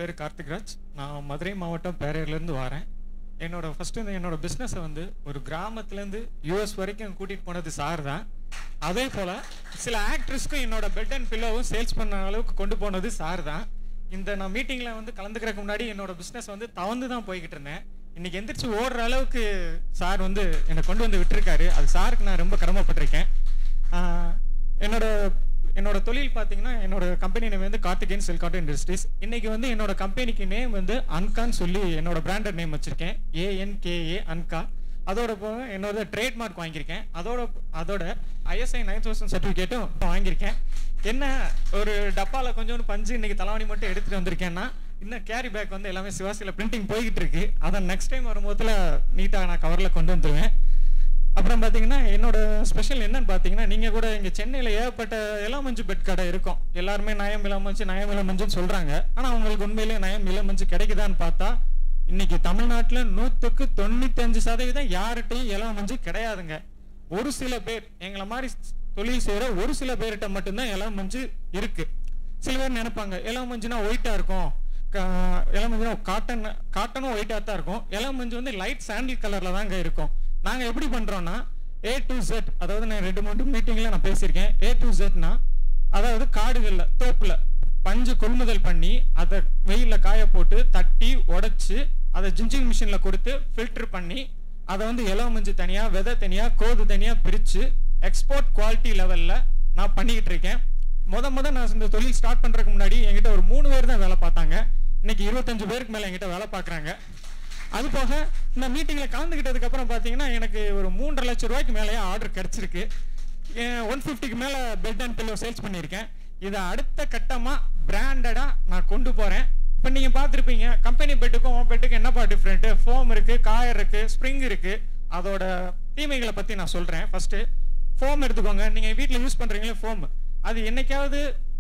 பேர் கார்த்திக்ராஜ் நான் மதுரை மாவட்டம் பேரையூர்லேருந்து வரேன் என்னோட ஃபஸ்ட்டு இந்த என்னோட பிஸ்னஸை வந்து ஒரு கிராமத்துலேருந்து யூஎஸ் வரைக்கும் கூட்டிகிட்டு போனது சார் தான் அதே போல் சில ஆக்ட்ரஸ்க்கும் என்னோட பெட் அண்ட் பில்லோவும் சேல்ஸ் பண்ண அளவுக்கு கொண்டு போனது சார் தான் இந்த நான் மீட்டிங்கில் வந்து கலந்துக்கிறதுக்கு முன்னாடி என்னோட பிஸ்னஸ் வந்து தவந்து தான் போய்கிட்டு இருந்தேன் இன்னைக்கு எந்திரிச்சு ஓடுற அளவுக்கு சார் வந்து என்னை கொண்டு வந்து விட்டுருக்காரு அது சாருக்கு நான் ரொம்ப கடமைப்பட்டிருக்கேன் ஆஹ் என்னோட என்னோட தொழில் பார்த்தீங்கன்னா என்னோட கம்பெனி நேம் வந்து கார்த்திகேயன் செல்காட்டோ இண்டஸ்ட்ரீஸ் இன்னைக்கு வந்து என்னோட கம்பெனிக்கு நேம் வந்து அன்கான்னு சொல்லி என்னோட பிராண்டட் நேம் வச்சிருக்கேன் ஏஎன்கேஏ அன்கா அதோட போக என்னோட ட்ரேட்மார்க் வாங்கியிருக்கேன் அதோட அதோட ஐஎஸ்ஐ நைன் தௌசண்ட் சர்டிஃபிகேட்டும் வாங்கியிருக்கேன் என்ன ஒரு டப்பாவில் கொஞ்சோண்டு பஞ்சு இன்னைக்கு தலைவாணி மட்டும் எடுத்துட்டு வந்திருக்கேன்னா இன்னும் கேரி பேக் வந்து எல்லாமே சிவாசியில் பிரிண்டிங் போய்கிட்டு இருக்கு அதை நெக்ஸ்ட் டைம் வரும்போதுல நீட்டாக நான் கவரில் கொண்டு வந்துடுவேன் அப்புறம் பார்த்தீங்கன்னா என்னோட ஸ்பெஷல் என்னன்னு பார்த்தீங்கன்னா நீங்கள் கூட இங்கே சென்னையில் ஏகப்பட்ட இளமஞ்சு பெட் கடை இருக்கும் எல்லாருமே நயம் இளமஞ்சு நயம் இளமஞ்சுன்னு சொல்கிறாங்க ஆனால் அவங்களுக்கு உண்மையிலேயே நயம் இளமஞ்சு கிடைக்குதான்னு பார்த்தா இன்னைக்கு தமிழ்நாட்டில் நூற்றுக்கு தொண்ணூத்தஞ்சு சதவீதம் யார்கிட்டையும் இளமஞ்சு கிடையாதுங்க ஒரு சில பேர் எங்களை மாதிரி தொழில் செய்கிற ஒரு சில பேர்கிட்ட மட்டும்தான் இளமஞ்சு இருக்கு சில பேர் நினைப்பாங்க இளமஞ்சுனா ஒயிட்டாக இருக்கும் கா- இளமஞ்சுனா காட்டன் காட்டனும் ஒயிட்டாக தான் இருக்கும் இளமஞ்சு வந்து லைட் சாண்டில் கலரில் தாங்க இருக்கும் நாங்கள் எப்படி பண்ணுறோன்னா ஏ டு Z அதாவது நான் ரெண்டு மூணு மீட்டிங்கில் நான் பேசியிருக்கேன் ஏ டு Zனா அதாவது காடுகளில் தோப்பில் பஞ்சு கொள்முதல் பண்ணி அதை வெயிலில் காய போட்டு தட்டி உடைச்சு அதை ஜிஞ்சிங் மிஷினில் கொடுத்து ஃபில்டர் பண்ணி அதை வந்து இலவ மஞ்சு தனியாக விதை தனியாக கோது தனியாக பிரித்து எக்ஸ்போர்ட் குவாலிட்டி லெவலில் நான் பண்ணிக்கிட்டு இருக்கேன் முத முத நான் இந்த தொழில் ஸ்டார்ட் பண்ணுறதுக்கு முன்னாடி என்கிட்ட ஒரு மூணு பேர் தான் வேலை பார்த்தாங்க இன்னைக்கு இருபத்தஞ்சு பேருக்கு மேலே என்கிட்ட வேலை பார்க்குறாங்க அது போக இந்த மீட்டிங்கில் கலந்துக்கிட்டதுக்கு அப்புறம் பார்த்தீங்கன்னா எனக்கு ஒரு மூன்றரை லட்சம் ரூபாய்க்கு மேலேயே ஆர்டர் கிடச்சிருக்கு ஒன் ஃபிஃப்டிக்கு மேலே பெட் அண்ட் பில்லோ சேல்ஸ் பண்ணியிருக்கேன் இதை அடுத்த கட்டமாக பிராண்டடாக நான் கொண்டு போகிறேன் இப்போ நீங்கள் பார்த்துருப்பீங்க கம்பெனி பெட்டுக்கும் உன் பெட்டுக்கும் என்னப்பா டிஃப்ரெண்ட்டு ஃபோம் இருக்குது காயர் இருக்குது ஸ்ப்ரிங் இருக்குது அதோட தீமைகளை பற்றி நான் சொல்கிறேன் ஃபஸ்ட்டு ஃபோம் எடுத்துக்கோங்க நீங்கள் வீட்டில் யூஸ் பண்ணுறீங்களே ஃபோம் அது என்னைக்காவது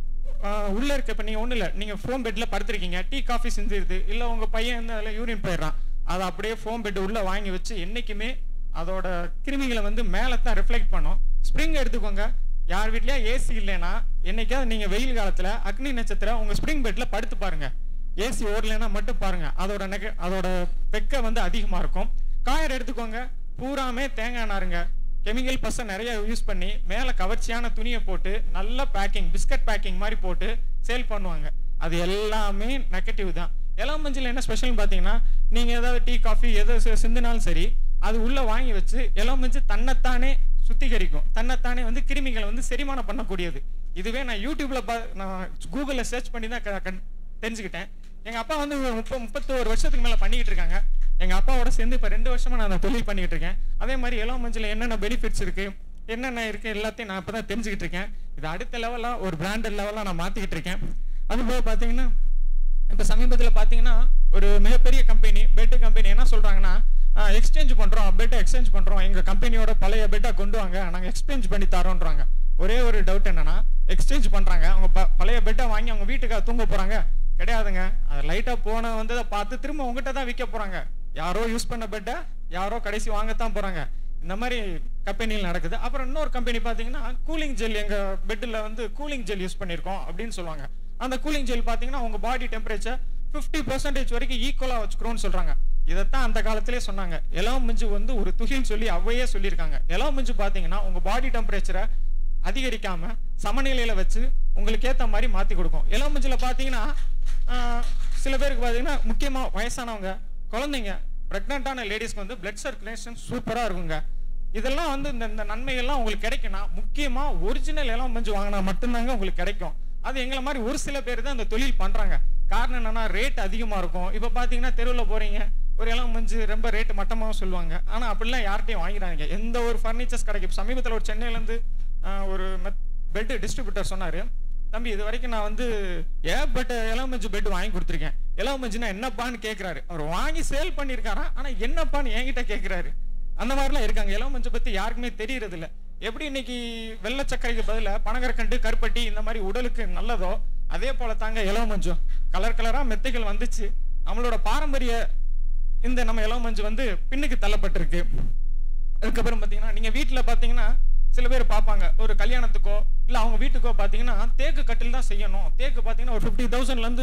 ஆஹ் உள்ள இருக்க இப்போ நீங்கள் ஒன்றும் இல்லை நீங்கள் ஃபோம் பெட்டில் படுத்திருக்கீங்க டீ காஃபி செஞ்சிருது இல்லை உங்கள் பையன் வந்து அதில் யூரின் போயிடுறான் அதை அப்படியே ஃபோம் பெட் உள்ளே வாங்கி வச்சு என்றைக்குமே அதோட கிருமிகளை வந்து மேலே தான் ரிஃப்ளெக்ட் பண்ணும் ஸ்ப்ரிங் எடுத்துக்கோங்க யார் வீட்லயா ஏசி இல்லைன்னா என்னைக்காவது நீங்கள் வெயில் காலத்தில் அக்னி நட்சத்திரம் உங்கள் ஸ்ப்ரிங் பெட்டில் படுத்து பாருங்க ஏசி ஓடலைன்னா மட்டும் பாருங்க அதோட நெக அதோட வெக்க வந்து அதிகமாக இருக்கும் காயர் எடுத்துக்கோங்க பூராமே தேங்காய் நாருங்க கெமிக்கல் பசை நிறைய யூஸ் பண்ணி மேலே கவர்ச்சியான துணியை போட்டு நல்ல பேக்கிங் பிஸ்கட் பேக்கிங் மாதிரி போட்டு சேல் பண்ணுவாங்க அது எல்லாமே நெகட்டிவ் தான் எல்லாம் மஞ்சள் என்ன ஸ்பெஷல்னு பார்த்தீங்கன்னா நீங்கள் ஏதாவது டீ காஃபி எதை சி- சிந்தினாலும் சரி அது உள்ளே வாங்கி வச்சு எல்லாம் மஞ்சள் தன்னைத்தானே சுத்திகரிக்கும் தன்னைத்தானே வந்து கிருமிகளை வந்து செரிமானம் பண்ணக்கூடியது இதுவே நான் யூடியூப்ல பா நான் கூகுளில் சர்ச் பண்ணி தான் க- கண்- தெரிஞ்சுக்கிட்டேன் எங்கள் அப்பா வந்து ஒரு முப்பது முப்பத்தோரு வருஷத்துக்கு மேலே பண்ணிக்கிட்டு இருக்காங்க எங்கள் அப்பாவோட சேர்ந்து இப்போ ரெண்டு வருஷமா நான் அந்த தொழில் பண்ணிக்கிட்டு இருக்கேன் அதே மாதிரி எல்லாம் மஞ்சள் என்னென்ன பெனிஃபிட்ஸ் இருக்கு என்னென்ன இருக்கு எல்லாத்தையும் நான் இப்போ தான் தெரிஞ்சுக்கிட்டு இருக்கேன் இது அடுத்த லெவலாக ஒரு பிராண்டட் லெவலாக நான் மாற்றிக்கிட்டு இருக்கேன் அதுபோக பார்த்தீங்கன்னா இப்போ சமீபத்தில் பார்த்தீங்கன்னா ஒரு மிகப்பெரிய கம்பெனி பெட்டு கம்பெனி என்ன சொல்கிறாங்கன்னா எக்ஸ்சேஞ்ச் பண்ணுறோம் பெட்டை எக்ஸ்சேஞ்ச் பண்ணுறோம் எங்கள் கம்பெனியோட பழைய பெட்டை கொண்டு வாங்க நாங்கள் எக்ஸ்சேஞ்ச் பண்ணி தரோன்றாங்க ஒரே ஒரு டவுட் என்னன்னா எக்ஸ்சேஞ்ச் பண்ணுறாங்க அவங்க ப- பழைய பெட்டை வாங்கி அவங்க வீட்டுக்காக தூங்க போகிறாங்க கிடையாதுங்க அது லைட்டாக போன வந்ததை பார்த்து திரும்ப உங்ககிட்ட தான் விற்க போகிறாங்க யாரோ யூஸ் பண்ண பெட்டை யாரோ கடைசி வாங்கத்தான் போகிறாங்க இந்த மாதிரி கம்பெனியில் நடக்குது அப்புறம் இன்னொரு கம்பெனி பார்த்தீங்கன்னா கூலிங் ஜெல் எங்கள் பெட்டில் வந்து கூலிங் ஜெல் யூஸ் பண்ணியிருக்கோம் அப்படின்னு சொல்லுவாங்க அந்த கூலிங் ஜெல் பார்த்தீங்கன்னா உங்க பாடி டெம்பரேச்சர் ஃபிஃப்டி பர்சன்டேஜ் வரைக்கும் ஈக்குவலாக வச்சுக்கிறோம்னு சொல்றாங்க இதைத்தான் அந்த காலத்திலே சொன்னாங்க எல்லாம் மிஞ்சு வந்து ஒரு துகின்னு சொல்லி அவையே சொல்லியிருக்காங்க எல்லாம் மிஞ்சு பார்த்தீங்கன்னா உங்க பாடி டெம்பரேச்சரை அதிகரிக்காம சமநிலையில வச்சு உங்களுக்கு ஏத்த மாதிரி மாத்தி கொடுக்கும் எல்லாம் மிஞ்சில் பார்த்தீங்கன்னா ஆஹ், சில பேருக்கு பார்த்தீங்கன்னா முக்கியமா வயசானவங்க குழந்தைங்க ப்ரெக்னென்ட்டான லேடிஸ்க்கு வந்து பிளட் சர்க்குலேஷன் சூப்பரா இருக்குங்க இதெல்லாம் வந்து இந்த இந்த நன்மைகள்லாம் உங்களுக்கு கிடைக்கும்னா முக்கியமா ஒரிஜினல் எல்லாம் மஞ்சு வாங்கினா மட்டும்தாங்க உங்களுக்கு கிடைக்கும் அது எங்களை மாதிரி ஒரு சில பேர் தான் இந்த தொழில் பண்றாங்க காரணம் என்னன்னா ரேட் அதிகமா இருக்கும் இப்போ பாத்தீங்கன்னா தெருவில் போறீங்க ஒரு இளம் மஞ்சு ரொம்ப ரேட் மட்டமாக சொல்லுவாங்க ஆனா அப்படிலாம் யார்கிட்டயும் வாங்கிடாதீங்க எந்த ஒரு ஃபர்னிச்சர்ஸ் கிடைக்கும் சமீபத்தில் ஒரு சென்னையில இருந்து ஆஹ், ஒரு பெட் டிஸ்ட்ரிபியூட்டர் சொன்னாரு தம்பி இது வரைக்கும் நான் வந்து ஏகப்பட்ட இளமஞ்சு பெட் வாங்கி கொடுத்துருக்கேன் இளமஞ்சுனா என்னப்பான்னு கேட்குறாரு அவர் வாங்கி சேல் பண்ணியிருக்காராம் ஆனா என்னப்பான்னு என்கிட்ட கேட்குறாரு அந்த மாதிரிலாம் இருக்காங்க இளம் மஞ்சள் பத்தி யாருக்குமே தெரியறது இல்ல எப்படி இன்னைக்கு வெள்ளை சர்க்கரைக்கு பதிலா பனகற்கண்டு கருப்பட்டி இந்த மாதிரி உடலுக்கு நல்லதோ அதே போல தாங்க இளம் மஞ்சள் கலர் கலரா மெத்தைகள் வந்துச்சு நம்மளோட பாரம்பரிய இந்த நம்ம இளம் மஞ்சள் வந்து பின்னுக்கு தள்ளப்பட்டிருக்கு அதுக்கப்புறம் பார்த்தீங்கன்னா நீங்கள் வீட்டில் பார்த்தீங்கன்னா சில பேர் பார்ப்பாங்க ஒரு கல்யாணத்துக்கோ இல்லை அவங்க வீட்டுக்கோ பார்த்தீங்கன்னா தேக்கு கட்டில் தான் செய்யணும் தேக்கு பார்த்தீங்கன்னா ஒரு ஃபிஃப்டி தௌசண்ட்லேருந்து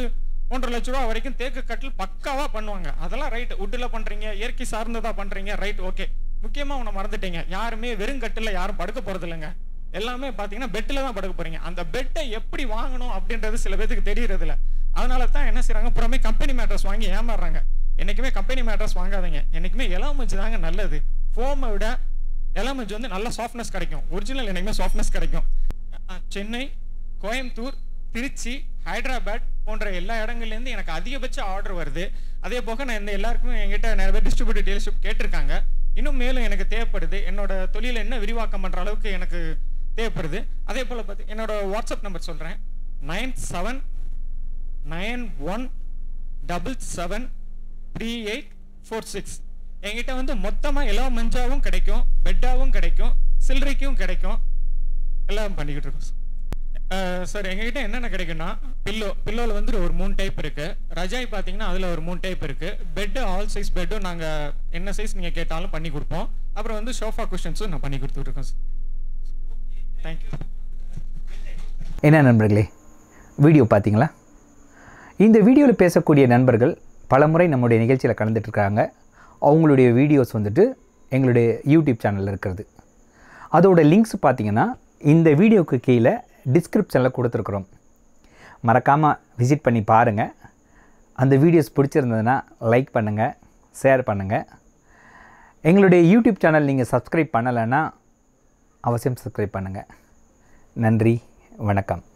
ஒன்றரை லட்ச ரூபா வரைக்கும் தேக்கு கட்டில் பக்காவா பண்ணுவாங்க அதெல்லாம் ரைட் உட்டில் பண்றீங்க இயற்கை சார்ந்ததா பண்றீங்க ரைட் ஓகே முக்கியமா உன்னை மறந்துட்டீங்க யாருமே வெறும் கட்டில் யாரும் படுக்க போறது இல்லைங்க எல்லாமே பாத்தீங்கன்னா பெட்டில் தான் படுக்க போறீங்க அந்த பெட்டை எப்படி வாங்கணும் அப்படின்றது சில பேருக்கு தெரியறது இல்ல அதனால தான் என்ன செய்றாங்க புறமே கம்பெனி மேட்ரஸ் வாங்கி ஏமாறுறாங்க என்னைக்குமே கம்பெனி மேட்ரஸ் வாங்காதீங்க என்னைக்குமே எலாமஞ்சு தாங்க நல்லது ஃபோமை விட எலாமஞ்சு வந்து நல்ல சாஃப்ட்னஸ் கிடைக்கும் ஒரிஜினல் என்னைக்குமே சாஃப்ட்னஸ் கிடைக்கும் அஹ் சென்னை கோயம்புத்தூர் திருச்சி ஹைதராபாத் போன்ற எல்லா இடங்கள்லேருந்து எனக்கு அதிகபட்ச ஆர்டர் வருது அதே போக நான் இந்த எல்லாருக்குமே என்கிட்ட நிறைய பேர் டிஸ்ட்ரிபியூட்டர் டீலர்ஷிப் கேட்டிருக்காங்க இன்னும் மேலும் எனக்கு தேவைப்படுது என்னோட தொழிலை என்ன விரிவாக்கம் பண்ணுற அளவுக்கு எனக்கு தேவைப்படுது அதே போல் பார்த்து என்னோட வாட்ஸ்அப் நம்பர் சொல்கிறேன் nine seven nine one double seven three eight four six என்கிட்ட வந்து மொத்தமாக எல்லா மஞ்சாவும் கிடைக்கும் பெட்டாவும் கிடைக்கும் சில்லறைக்கும் கிடைக்கும் எல்லாம் பண்ணிக்கிட்டு இருக்கோம் சார் எங்ககிட்ட என்னென்ன கிடைக்குன்னா பில்லோ பில்லோவில் வந்து ஒரு மூணு டைப் இருக்கு ரஜாய் பார்த்தீங்கன்னா அதில் ஒரு மூணு டைப் இருக்கு பெட்டு ஆல் சைஸ் பெட்டும் நாங்கள் என்ன சைஸ் நீங்கள் கேட்டாலும் பண்ணி கொடுப்போம் அப்புறம் வந்து சோஃபா குஷன்ஸும் நான் பண்ணி கொடுத்துட்ருக்கோம் சார் தேங்க்யூ என்ன நண்பர்களே வீடியோ பார்த்தீங்களா இந்த வீடியோவில் பேசக்கூடிய நண்பர்கள் பலமுறை நம்முடைய நிகழ்ச்சியில் கலந்துட்டு இருக்காங்க அவங்களுடைய வீடியோஸ் வந்துட்டு எங்களுடைய யூடியூப் சேனலில் இருக்கிறது அதோட லிங்க்ஸ் பார்த்தீங்கன்னா இந்த வீடியோக்கு கீழே டிஸ்கிரிப்ஷனில் கொடுத்துருக்குறோம் மறக்காமல் விசிட் பண்ணி பாருங்கள் அந்த வீடியோஸ் பிடிச்சிருந்ததுன்னா லைக் பண்ணுங்கள் ஷேர் பண்ணுங்கள் எங்களுடைய யூடியூப் சேனல் நீங்கள் சப்ஸ்கிரைப் பண்ணலைன்னா அவசியம் சப்ஸ்கிரைப் பண்ணுங்கள் நன்றி வணக்கம்